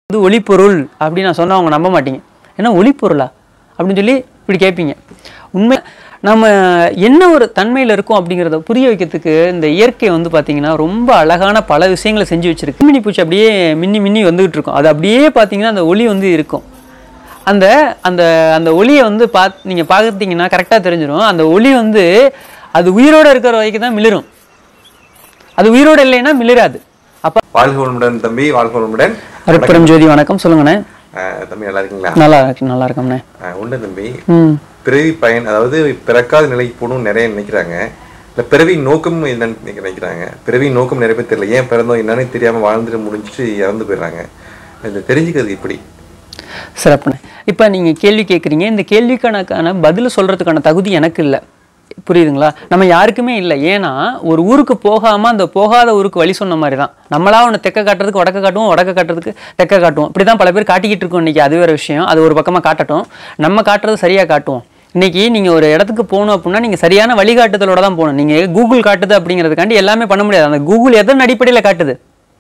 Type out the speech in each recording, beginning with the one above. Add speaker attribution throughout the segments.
Speaker 1: இது ஒளிப்பொருள் அப்படின்னு நான் சொன்னா அவங்க நம்ப மாட்டீங்க என்ன ஒளிப்பொருளா அப்படின்னு சொல்லி இப்படி கேட்பீங்க உண்மை நம்ம என்ன ஒரு தன்மையில் இருக்கோம் அப்படிங்கிறத புரிய வைக்கிறதுக்கு இந்த இயற்கை வந்து பார்த்தீங்கன்னா ரொம்ப அழகான பல விஷயங்களை செஞ்சு வச்சிருக்கு மின்னி பூச்சி அப்படியே மின்னி மின்னி வந்துகிட்டு இருக்கும் அது அப்படியே பார்த்தீங்கன்னா அந்த ஒளி வந்து இருக்கும் அந்த அந்த அந்த ஒளியை வந்து பாத் நீங்கள் பார்த்தீங்கன்னா கரெக்டாக தெரிஞ்சிடும் அந்த ஒளி வந்து அது உயிரோடு இருக்கிற வரைக்கும் தான் மிளிரும் அது உயிரோடு இல்லைன்னா மிளிராது அப்போ
Speaker 2: வாழ்க வளமுடன் தம்பி வாழ்க வளமுடன்
Speaker 1: அருட்பெரும் ஜோதி வணக்கம் சொல்லுங்கண்ணே
Speaker 2: அஹ் தம்பி நல்லா இருக்கீங்களா
Speaker 1: நல்லா இருக்கு நல்லா இருக்கோம்ண்ணே
Speaker 2: அஹ் உண்டு தம்பி
Speaker 1: ம்
Speaker 2: பிறவி பயன் அதாவது பிறக்காத நிலைக்கு போகணும்னு நிறைய நினைக்கிறாங்க இந்த பிறவி நோக்கம் என்னன்னு நினைக்க- நினைக்கிறாங்க பிறவி நோக்கம் நிறைய பேர் தெரியல ஏன் பிறந்தோம் என்னன்னு தெரியாம வாழ்ந்துட்டு முடிஞ்சுட்டு இறந்து போயிடுறாங்க இந்த தெரிஞ்சுக்கிறது இப்படி
Speaker 1: சிறப்புண்ணே இப்போ நீங்கள் கேள்வி கேட்குறீங்க இந்த கேள்விக்கான பதில் சொல்கிறதுக்கான தகுதி எனக்கு இல்லை புரியுதுங்களா நம்ம யாருக்குமே இல்லை ஏன்னா ஒரு ஊருக்கு போகாமல் அந்த போகாத ஊருக்கு வழி சொன்ன மாதிரி தான் நம்மளா ஒன்று தெக்க காட்டுறதுக்கு வடக்க காட்டுவோம் வடக்க காட்டுறதுக்கு தெக்க காட்டுவோம் இப்படி தான் பல பேர் காட்டிக்கிட்டு இருக்கோம் இன்றைக்கி அது வேறு விஷயம் அது ஒரு பக்கமாக காட்டட்டும் நம்ம காட்டுறது சரியாக காட்டுவோம் இன்னைக்கு நீங்கள் ஒரு இடத்துக்கு போகணும் அப்படின்னா நீங்கள் சரியான வழிகாட்டுதலோட தான் போகணும் நீங்கள் கூகுள் காட்டுது அப்படிங்கிறதுக்காண்டி எல்லாமே பண்ண முடியாது அந்த கூகுள் எதன் அடிப்படையில் காட்டுது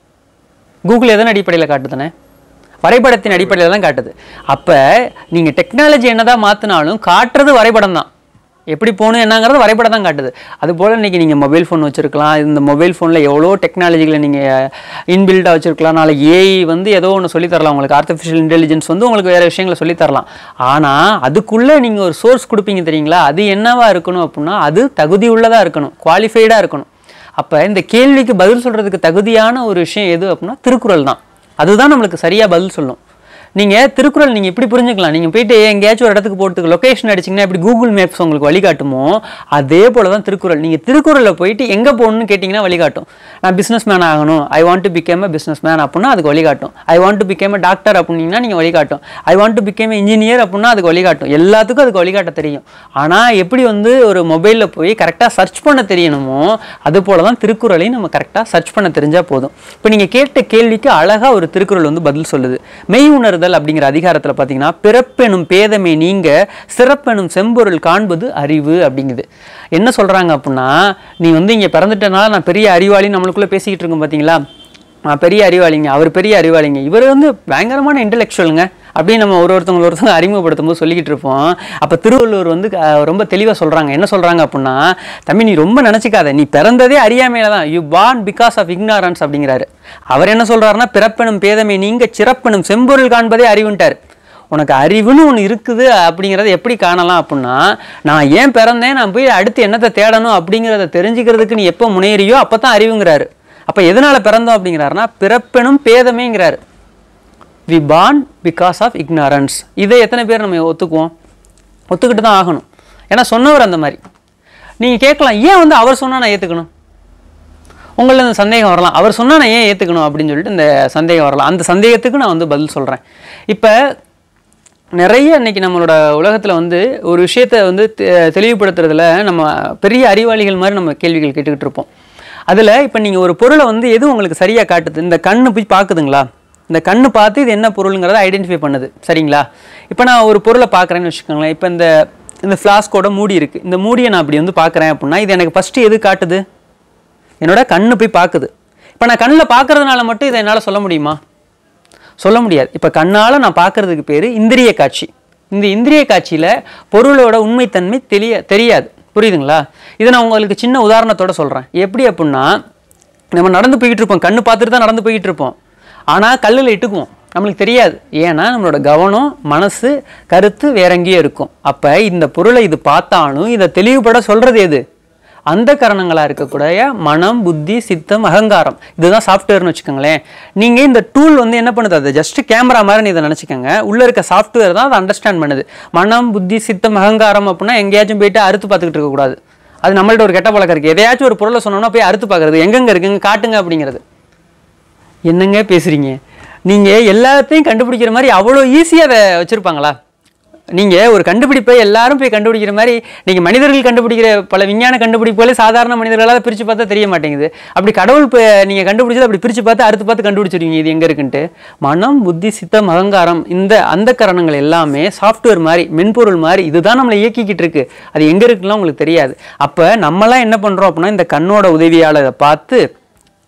Speaker 1: கூகுள் எதன் அடிப்படையில் காட்டுதுண்ணே வரைபடத்தின் அடிப்படையில் தான் காட்டுது அப்போ நீங்கள் டெக்னாலஜி என்னதான் மாற்றினாலும் காட்டுறது வரைபடம் தான் எப்படி போகணும் என்னங்கிறது வரைபடம் தான் காட்டுது அதுபோல் இன்றைக்கி நீங்கள் மொபைல் ஃபோன் வச்சுருக்கலாம் இந்த மொபைல் ஃபோனில் எவ்வளோ டெக்னாலஜிகளை நீங்கள் இன்பில்டாக வச்சுருக்கலாம் நாளைக்கு ஏஐ வந்து ஏதோ ஒன்று சொல்லித் தரலாம் உங்களுக்கு ஆர்டிஃபிஷியல் இன்டெலிஜென்ஸ் வந்து உங்களுக்கு வேறு விஷயங்களை சொல்லித் தரலாம் ஆனால் அதுக்குள்ளே நீங்கள் ஒரு சோர்ஸ் கொடுப்பீங்க தெரியுங்களா அது என்னவா இருக்கணும் அப்படின்னா அது தகுதி உள்ளதாக இருக்கணும் குவாலிஃபைடாக இருக்கணும் அப்போ இந்த கேள்விக்கு பதில் சொல்கிறதுக்கு தகுதியான ஒரு விஷயம் எது அப்படின்னா திருக்குறள் தான் அதுதான் நம்மளுக்கு சரியாக பதில் சொல்லும் நீங்கள் திருக்குறள் நீங்கள் இப்படி புரிஞ்சுக்கலாம் நீங்கள் போயிட்டு எங்கேயாச்சும் ஒரு இடத்துக்கு போகிறதுக்கு லொக்கேஷன் அடிச்சிங்கன்னா எப்படி கூகுள் மேப்ஸ் உங்களுக்கு வழிகாட்டுமோ அதே போல தான் திருக்குறள் நீங்கள் திருக்குறளில் போயிட்டு எங்கே போகணும்னு கேட்டிங்கன்னா வழிகாட்டும் நான் பிஸ்னஸ் மேன் ஆகணும் I want to become a business man அப்படின்னா அதுக்கு வழிகாட்டும் I want to become a doctor அப்படின்னா நீங்கள் வழிகாட்டும் I want to become engineer அப்படின்னா அதுக்கு வழிகாட்டும் எல்லாத்துக்கும் அதுக்கு வழிகாட்ட தெரியும் ஆனால் எப்படி வந்து ஒரு மொபைலில் போய் கரெக்டாக சர்ச் பண்ண தெரியணுமோ அது போல தான் திருக்குறளையும் நம்ம கரெக்டாக சர்ச் பண்ண தெரிஞ்சால் போதும் இப்போ நீங்கள் கேட்ட கேள்விக்கு அழகாக ஒரு திருக்குறள் வந்து பதில் சொல்லுது மெய் உணர்தல் அப்படிங்கிற அதிகாரத்தில் பார்த்தீங்கன்னா பிறப்பெனும் பேதமை நீங்க சிறப்பெனும் செம்பொருள் காண்பது அறிவு அப்படிங்குது என்ன சொல்கிறாங்க அப்படின்னா நீ வந்து இங்கே பிறந்துட்டனால நான் பெரிய அறிவாளி நம்மளுக்குள்ளே பேசிக்கிட்டு இருக்கோம் பார்த்தீங்களா நான் பெரிய அறிவாளிங்க அவர் பெரிய அறிவாளிங்க இவர் வந்து பயங்கரமான இன்டெலெக்சுவலுங்க அப்படின்னு நம்ம ஒரு ஒருத்தவங்க ஒருத்தவங்க அறிமுகப்படுத்தும் போது சொல்லிக்கிட்டு இருப்போம் அப்போ திருவள்ளுவர் வந்து அஹ், ரொம்ப தெளிவாக சொல்கிறாங்க என்ன சொல்கிறாங்க அப்படின்னா தம்பி நீ ரொம்ப நினச்சிக்காத நீ பிறந்ததே அறியாமையில தான் you born because of ignorance அப்படிங்கிறாரு அவர் என்ன சொல்கிறாருன்னா பிறப்பெனும் பேதமை நீங்க சிறப்பெனும் செம்பொருள் காண்பதே அறிவுன்ட்டார் உனக்கு அறிவுன்னு ஒன்று இருக்குது அப்படிங்கிறத எப்படி காணலாம் அப்படின்னா நான் ஏன் பிறந்தேன் நான் போய் அடுத்து என்னத்தை தேடணும் அப்படிங்கிறத தெரிஞ்சுக்கிறதுக்கு நீ எப்போ முன்னேறியோ அப்போ தான் அறிவுங்கிறாரு அப்போ எதனால் பிறந்தோம் அப்படிங்கிறாருன்னா பிறப்பெனும் பேதமேங்கிறாரு we born because of ignorance இதை எத்தனை பேர் நம்ம ஒத்துக்குவோம் ஒத்துக்கிட்டு தான் ஆகணும் ஏன்னா சொன்னவர் அந்த மாதிரி நீங்கள் கேட்கலாம் ஏன் வந்து அவர் சொன்னால் நான் ஏற்றுக்கணும் உங்களில் இந்த சந்தேகம் வரலாம் அவர் சொன்னால் நான் ஏன் ஏற்றுக்கணும் அப்படின்னு சொல்லிட்டு இந்த சந்தேகம் வரலாம் அந்த சந்தேகத்துக்கு நான் வந்து பதில் சொல்கிறேன் இப்போ நிறைய இன்னைக்கு நம்மளோட உலகத்தில் வந்து ஒரு விஷயத்தை வந்து தெ- தெளிவுபடுத்துறதுல நம்ம பெரிய அறிவாளிகள் மாதிரி நம்ம கேள்விகள் கேட்டுக்கிட்டு இருப்போம் அதில் இப்போ நீங்கள் ஒரு பொருளை வந்து எது உங்களுக்கு சரியாக காட்டுது இந்த கண்ணு போய் பார்க்குதுங்களா இந்த கண்ணு பார்த்து இது என்ன பொருளுங்கிறத ஐடென்டிஃபை பண்ணுது சரிங்களா இப்போ நான் ஒரு பொருளை பார்க்குறேன்னு வச்சுக்கோங்களேன் இப்போ இந்த இந்த ஃப்ளாஸ்கோட மூடி இருக்குது இந்த மூடியை நான் அப்படி வந்து பார்க்குறேன் அப்படின்னா இது எனக்கு ஃபஸ்ட்டு எது காட்டுது என்னோட கண்ணு போய் பார்க்குது இப்போ நான் கண்ணில் பார்க்கறதுனால மட்டும் இதை என்னால் சொல்ல முடியுமா சொல்ல முடியாது இப்போ கண்ணால் நான் பார்க்கறதுக்கு பேர் இந்திரிய காட்சி இந்த இந்திரிய காட்சியில் பொருளோட உண்மைத்தன்மை தெரிய தெரியாது புரியுதுங்களா இதை நான் உங்களுக்கு சின்ன உதாரணத்தோட சொல்கிறேன் எப்படி அப்படின்னா நம்ம நடந்து போய்கிட்டு இருப்போம் கண்ணு பார்த்துட்டு தான் நடந்து போய்கிட்டு இருப்போம் ஆனால் கல்லில் இட்டுக்குவோம் நம்மளுக்கு தெரியாது ஏன்னா நம்மளோட கவனம் மனசு கருத்து வேற எங்கேயோ இருக்கும் அப்போ இந்த பொருளை இது பார்த்தாலும் இதை தெளிவுபட சொல்கிறது எது அந்த கரணங்களாக இருக்கக்கூடிய மனம் புத்தி சித்தம் அகங்காரம் இதுதான் சாஃப்ட்வேர்னு வச்சுக்கோங்களேன் நீங்கள் இந்த டூல் வந்து என்ன பண்ணுது அது ஜஸ்ட் கேமரா மாதிரி இதை நினச்சிக்கோங்க உள்ளே இருக்க சாஃப்ட்வேர் தான் அதை அண்டர்ஸ்டாண்ட் பண்ணுது மனம் புத்தி சித்தம் அகங்காரம் அப்படின்னா எங்கேயாச்சும் போயிட்டு அறுத்து பார்த்துக்கிட்டு இருக்கக்கூடாது அது நம்மள்ட்ட ஒரு கெட்ட பழக்கம் இருக்குது எதையாச்சும் ஒரு பொருளை சொன்னோம்னா போய் அறுத்து பார்க்குறது எங்கெங்க இருக்குங்க காட்டுங்க அப்படிங்கிறது என்னங்க பேசுறீங்க நீங்க எல்லாத்தையும் கண்டுபிடிக்கிற மாதிரி அவ்வளோ ஈஸியாக அதை வச்சிருப்பாங்களா நீங்க ஒரு கண்டுபிடிப்பை எல்லாரும் போய் கண்டுபிடிக்கிற மாதிரி நீங்க மனிதர்கள் கண்டுபிடிக்கிற பல விஞ்ஞான கண்டுபிடிப்புகளே சாதாரண மனிதர்களால் பிரிச்சு பார்த்தா தெரிய மாட்டேங்குது அப்படி கடவுள் இப்போ நீங்க கண்டுபிடிச்சது அப்படி பிரிச்சு பார்த்து அறுத்து பார்த்து கண்டுபிடிச்சிருவீங்க இது எங்க இருக்குன்ட்டு மனம் புத்தி சித்தம் அகங்காரம் இந்த அந்த கரணங்கள் எல்லாமே சாஃப்ட்வேர் மாதிரி மென்பொருள் மாதிரி இதுதான் நம்மளை இயக்கிக்கிட்டு இருக்கு அது எங்க இருக்குலாம் உங்களுக்கு தெரியாது அப்ப நம்மலாம் என்ன பண்றோம் அப்படின்னா இந்த கண்ணோட உதவியால இதை பார்த்து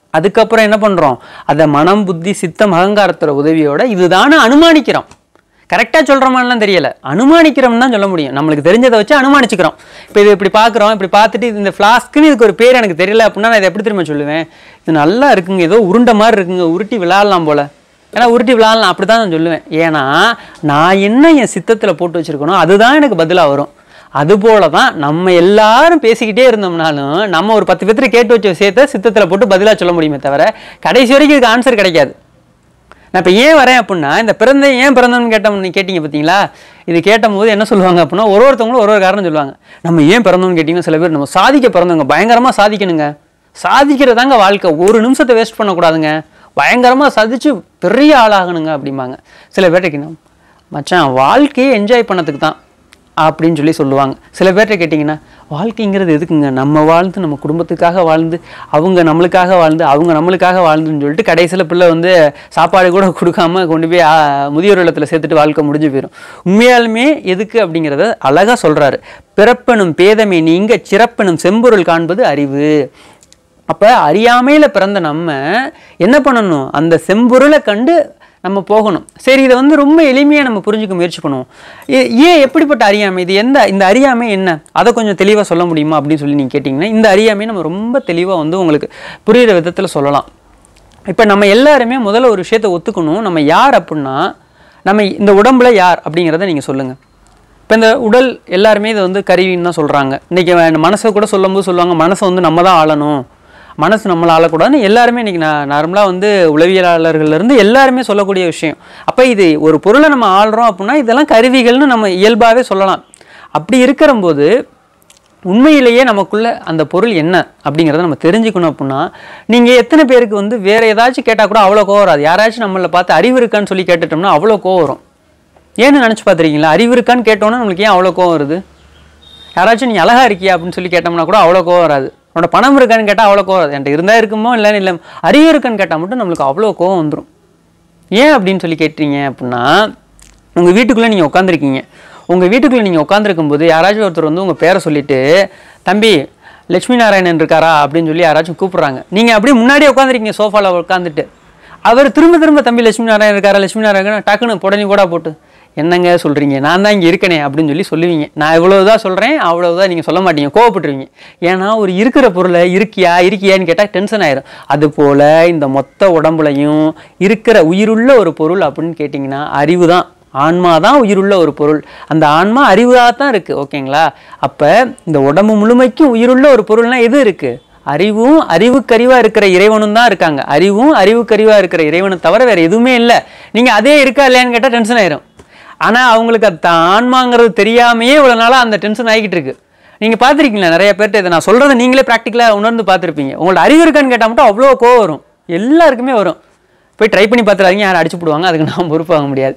Speaker 1: அதுக்கப்புறம் என்ன பண்ணுறோம் அதை மனம் புத்தி சித்தம் அகங்காரத்தோட உதவியோட இதுதானே அனுமானிக்கிறோம் கரெக்டாக சொல்கிறோமான்லாம் தெரியல அனுமானிக்கிறோம்னு தான் சொல்ல முடியும் நம்மளுக்கு தெரிஞ்சதை வச்சு அனுமானிச்சுக்கிறோம் இப்போ இது இப்படி பார்க்குறோம் இப்படி பார்த்துட்டு இது இந்த ஃப்ளாஸ்க்குன்னு இதுக்கு ஒரு பேர் எனக்கு தெரியல அப்படின்னா நான் இதை எப்படி திரும்ப சொல்லுவேன் இது நல்லா இருக்குங்க ஏதோ உருண்டை மாதிரி இருக்குங்க உருட்டி விளையாடலாம் போல ஏன்னா உருட்டி விளையாடலாம் அப்படி தான் நான் சொல்லுவேன் ஏன்னா நான் என்ன என் சித்தத்தில் போட்டு வச்சுருக்கணும் அதுதான் எனக்கு பதிலாக வரும் அதுபோல தான் நம்ம எல்லாரும் பேசிக்கிட்டே இருந்தோம்னாலும் நம்ம ஒரு பத்து பேர்த்துல கேட்டு வச்ச விஷயத்த சித்தத்தில் போட்டு பதிலாக சொல்ல முடியுமே தவிர கடைசி வரைக்கும் இதுக்கு ஆன்சர் கிடைக்காது நான் இப்போ ஏன் வரேன் அப்படின்னா இந்த பிறந்த ஏன் பிறந்தோம்னு கேட்டோம் நீ கேட்டீங்க பார்த்தீங்களா இது கேட்டபோது என்ன சொல்லுவாங்க அப்படின்னா ஒரு ஒருத்தவங்களும் ஒரு ஒரு காரணம் சொல்லுவாங்க நம்ம ஏன் பிறந்தோம்னு கேட்டிங்கன்னா சில பேர் நம்ம சாதிக்க பிறந்தவங்க பயங்கரமாக சாதிக்கணுங்க சாதிக்கிறதாங்க வாழ்க்கை ஒரு நிமிஷத்தை வேஸ்ட் பண்ணக்கூடாதுங்க பயங்கரமாக சாதிச்சு பெரிய ஆளாகணுங்க அப்படிம்பாங்க சில பேர்ட்ட கேட்டீங்கன்னா மச்சான் வாழ்க்கையை என்ஜாய் பண்ணதுக்கு தான் அப்படின்னு சொல்லி சொல்லுவாங்க சில பேர்ட்ட கேட்டிங்கன்னா வாழ்க்கைங்கிறது எதுக்குங்க நம்ம வாழ்ந்து நம்ம குடும்பத்துக்காக வாழ்ந்து அவங்க நம்மளுக்காக வாழ்ந்து அவங்க நம்மளுக்காக வாழ்ந்துன்னு சொல்லிட்டு கடைசியில் பிள்ளை வந்து சாப்பாடு கூட கொடுக்காம கொண்டு போய் ஆ, முதியோர் இல்லத்தில் சேர்த்துட்டு வாழ்க்கை முடிஞ்சு போயிடும் உண்மையாலுமே எதுக்கு அப்படிங்கிறத அழகாக சொல்கிறாரு பிறப்பெனும் பேதமை நீங்க சிறப்பெனும் செம்பொருள் காண்பது அறிவு அப்போ அறியாமையில் பிறந்த நம்ம என்ன பண்ணணும் அந்த செம்பொருளை கண்டு நம்ம போகணும் சரி இதை வந்து ரொம்ப எளிமையாக நம்ம புரிஞ்சுக்க முயற்சி பண்ணுவோம் ஏ- ஏன் எப்படிப்பட்ட அறியாமை இது எந்த இந்த அறியாமை என்ன அதை கொஞ்சம் தெளிவாக சொல்ல முடியுமா அப்படின்னு சொல்லி நீங்கள் கேட்டிங்கன்னா இந்த அறியாமை நம்ம ரொம்ப தெளிவாக வந்து உங்களுக்கு புரிகிற விதத்தில் சொல்லலாம் இப்போ நம்ம எல்லாருமே முதல்ல ஒரு விஷயத்தை ஒத்துக்கணும் நம்ம யார் அப்படின்னா நம்ம இந்த உடம்புல யார் அப்படிங்கிறத நீங்கள் சொல்லுங்கள் இப்போ இந்த உடல் எல்லாருமே இதை வந்து கருவின்னு தான் சொல்கிறாங்க இன்றைக்கி மனசை கூட சொல்லும்போது சொல்லுவாங்க மனசை வந்து நம்ம தான் ஆளணும் மனசு நம்மளை ஆளக்கூடாதுன்னு எல்லாருமே இன்றைக்கி நான் நார்மலாக வந்து உளவியலாளர்கள்லேருந்து எல்லாருமே சொல்லக்கூடிய விஷயம் அப்போ இது ஒரு பொருளை நம்ம ஆள்றோம் அப்படின்னா இதெல்லாம் கருவிகள்னு நம்ம இயல்பாகவே சொல்லலாம் அப்படி இருக்கிறம்போது உண்மையிலேயே நமக்குள்ள அந்த பொருள் என்ன அப்படிங்கிறத நம்ம தெரிஞ்சுக்கணும் அப்படின்னா நீங்கள் எத்தனை பேருக்கு வந்து வேற ஏதாச்சும் கேட்டால் கூட அவ்வளோ கோவம் வராது யாராச்சும் நம்மளை பார்த்து அறிவு இருக்கான்னு சொல்லி கேட்டுட்டோம்னா அவ்வளோ கோவம் வரும் ஏன்னு நினச்சி பார்த்துருக்கீங்களா அறிவு இருக்கான்னு கேட்டோன்னா நம்மளுக்கு ஏன் அவ்வளோ கோவம் வருது யாராச்சும் நீ அழகா இருக்கியா அப்படின்னு சொல்லி கேட்டோம்னா கூட அவ்வளோ கோவம் வராது உன்னோட பணம் இருக்கான்னு கேட்டால் அவ்வளோ கோவம் வராது என்கிட்ட இருந்தால் இருக்குமோ இல்லைன்னு இல்லை அறிவு இருக்கான்னு கேட்டால் மட்டும் நம்மளுக்கு அவ்வளோ கோவம் வந்துடும் ஏன் அப்படின்னு சொல்லி கேட்டீங்க அப்படின்னா உங்கள் வீட்டுக்குள்ளே நீங்கள் உட்காந்துருக்கீங்க உங்கள் வீட்டுக்குள்ளே நீங்கள் உட்காந்துருக்கும் போது யாராச்சும் ஒருத்தர் வந்து உங்கள் பேரை சொல்லிட்டு தம்பி லட்சுமி நாராயணன் இருக்காரா அப்படின்னு சொல்லி யாராச்சும் கூப்பிட்றாங்க நீங்கள் அப்படியே முன்னாடியே உட்காந்துருக்கீங்க சோஃபாவில் உட்காந்துட்டு அவர் திரும்ப திரும்ப தம்பி லட்சுமி நாராயணன் இருக்காரா லட்சுமி நாராயணன் டக்குன்னு புடனி கூட போட்டு என்னங்க சொல்கிறீங்க நான் தான் இங்கே இருக்கனே அப்படின்னு சொல்லி சொல்லுவீங்க நான் இவ்வளவுதான் சொல்கிறேன் அவ்வளவுதான் நீங்கள் சொல்ல மாட்டீங்க கோவப்பட்டுருவீங்க ஏன்னா ஒரு இருக்கிற பொருளை இருக்கியா இருக்கியான்னு கேட்டால் டென்ஷன் ஆயிரும் அதுபோல் இந்த மொத்த உடம்புலையும் இருக்கிற உயிருள்ள ஒரு பொருள் அப்படின்னு கேட்டிங்கன்னா அறிவு தான் ஆன்மா தான் உயிருள்ள ஒரு பொருள் அந்த ஆன்மா அறிவாக தான் இருக்குது ஓகேங்களா அப்போ இந்த உடம்பு முழுமைக்கும் உயிருள்ள ஒரு பொருள்னா எது இருக்குது அறிவும் அறிவுக்கறிவாக இருக்கிற இறைவனும் தான் இருக்காங்க அறிவும் அறிவுக்கறிவாக இருக்கிற இறைவனை தவிர வேறு எதுவுமே இல்லை நீங்கள் அதே இருக்கா இல்லையான்னு கேட்டால் டென்ஷன் ஆயிரும் ஆனால் அவங்களுக்கு அது தான் ஆன்மாங்கிறது தெரியாமையே இவ்வளோ நாளாக அந்த டென்ஷன் ஆகிக்கிட்டு இருக்கு நீங்கள் பார்த்துருக்கீங்களா நிறைய பேர்ட்ட இதை நான் சொல்கிறத நீங்களே ப்ராக்டிக்கலாக உணர்ந்து பார்த்துருப்பீங்க உங்களோட அறிவு இருக்கான்னு கேட்டால் மட்டும் அவ்வளோ கோவம் வரும் எல்லாருக்குமே வரும் போய் ட்ரை பண்ணி பார்த்துறாதீங்க யாரும் அடிச்சு போடுவாங்க அதுக்கு நான் பொறுப்பாக முடியாது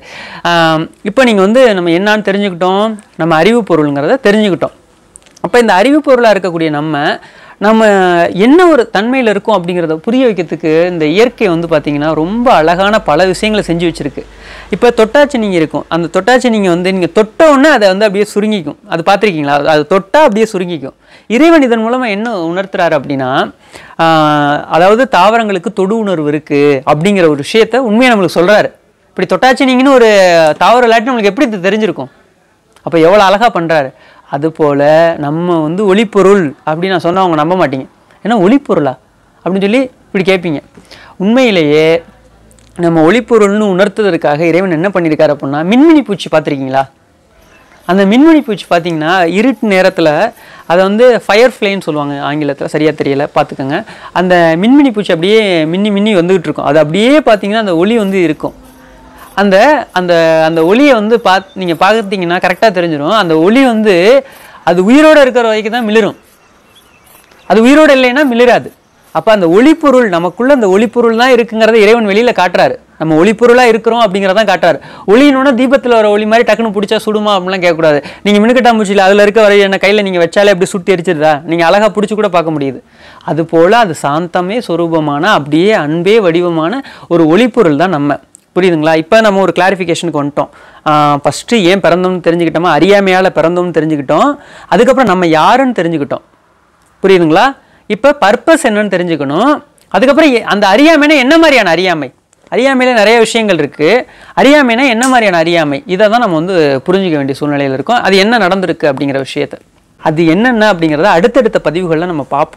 Speaker 1: இப்போ நீங்கள் வந்து நம்ம என்னான்னு தெரிஞ்சுக்கிட்டோம் நம்ம அறிவு பொருளுங்கிறத தெரிஞ்சுக்கிட்டோம் அப்போ இந்த அறிவு பொருளாக இருக்கக்கூடிய நம்ம நம்ம என்ன ஒரு தன்மையில் இருக்கோம் அப்படிங்கிறத புரிய வைக்கிறதுக்கு இந்த இயற்கை வந்து பார்த்திங்கன்னா ரொம்ப அழகான பல விஷயங்களை செஞ்சு வச்சுருக்கு இப்போ தொட்டாச்சி நீங்கள் இருக்கும் அந்த தொட்டாச்சி நீங்கள் வந்து நீங்கள் தொட்ட உடனே அதை வந்து அப்படியே சுருங்கிக்கும் அது பார்த்துருக்கீங்களா அது- அது தொட்டால் அப்படியே சுருங்கிக்கும் இறைவன் இதன் மூலமாக என்ன உணர்த்துறாரு அப்படின்னா ஆஹ், அதாவது தாவரங்களுக்கு தொடு உணர்வு இருக்குது அப்படிங்கிற ஒரு விஷயத்த உண்மையை நம்மளுக்கு சொல்கிறாரு இப்படி தொட்டாச்சி நீங்கன்னு ஒரு தாவரம் இல்லாட்டி நம்மளுக்கு எப்படி இது தெரிஞ்சிருக்கும் அப்போ எவ்வளோ அழகாக பண்ணுறாரு அதுபோல் நம்ம வந்து ஒளிப்பொருள் அப்படின்னு நான் சொன்னா அவங்க நம்ப மாட்டீங்க ஏன்னா ஒளிப்பொருளா அப்படின்னு சொல்லி இப்படி கேட்பீங்க உண்மையிலேயே நம்ம ஒளிப்பொருள்னு உணர்த்துவதற்காக இறைவன் என்ன பண்ணியிருக்காரு அப்படின்னா மின்மினி பூச்சி பார்த்துருக்கீங்களா அந்த மின்மினி பூச்சி பார்த்தீங்கன்னா இருட்டு நேரத்தில் அதை வந்து ஃபயர் ஃப்ளைன்னு சொல்லுவாங்க ஆங்கிலத்தில் சரியாக தெரியல பார்த்துக்கோங்க அந்த மின்மினி பூச்சி அப்படியே மின்னி மின்னி வந்துகிட்டு இருக்கும் அது அப்படியே பார்த்தீங்கன்னா அந்த ஒளி வந்து இருக்கும் அந்த அந்த அந்த ஒளியை வந்து பாத் நீங்கள் பார்த்தீங்கன்னா கரெக்டாக தெரிஞ்சிடும் அந்த ஒளி வந்து அது உயிரோடு இருக்கிற வரைக்கும் தான் மிளிரும் அது உயிரோடு இல்லைன்னா மிளிராது அப்போ அந்த ஒளிப்பொருள் நமக்குள்ள அந்த ஒளிப்பொருள் தான் இருக்குங்கிறத இறைவன் வெளியில் காட்டுறாரு நம்ம ஒளிப்பொருளாக இருக்கிறோம் அப்படிங்கிறதான் காட்டுறாரு ஒளியினோட தீபத்தில் வர ஒளி மாதிரி டக்குன்னு பிடிச்சா சுடுமா அப்படிலாம் கேட்கக்கூடாது நீங்கள் மினுக்கட்டாம்பூச்சியில் அதில் இருக்க வரை என்ன கையில் நீங்கள் வச்சாலே அப்படி சுட்டி எரிச்சிருதா நீங்கள் அழகாக பிடிச்சி கூட பார்க்க முடியுது அதுபோல் அது சாந்தமே சொரூபமான அப்படியே அன்பே வடிவமான ஒரு ஒளிப்பொருள் தான் நம்ம புரியுதுங்களா இப்போ நம்ம ஒரு கிளாரிஃபிகேஷனுக்கு வந்துட்டோம் ஃபஸ்ட்டு ஏன் பிறந்தோம்னு தெரிஞ்சுக்கிட்டோமா அறியாமையால் பிறந்தோம்னு தெரிஞ்சுக்கிட்டோம் அதுக்கப்புறம் நம்ம யாருன்னு தெரிஞ்சுக்கிட்டோம் புரியுதுங்களா இப்போ பர்பஸ் என்னன்னு தெரிஞ்சுக்கணும் அதுக்கப்புறம் எ- அந்த அறியாமைனா என்ன மாதிரியான அறியாமை அறியாமையில நிறைய விஷயங்கள் இருக்கு அறியாமைனா என்ன மாதிரியான அறியாமை இதை தான் நம்ம வந்து புரிஞ்சுக்க வேண்டிய சூழ்நிலையில் இருக்கோம் அது என்ன நடந்திருக்கு அப்படிங்கிற விஷயத்த அது என்னென்ன அப்படிங்கிறத அடுத்தடுத்த பதிவுகளில் நம்ம பார்ப்போம்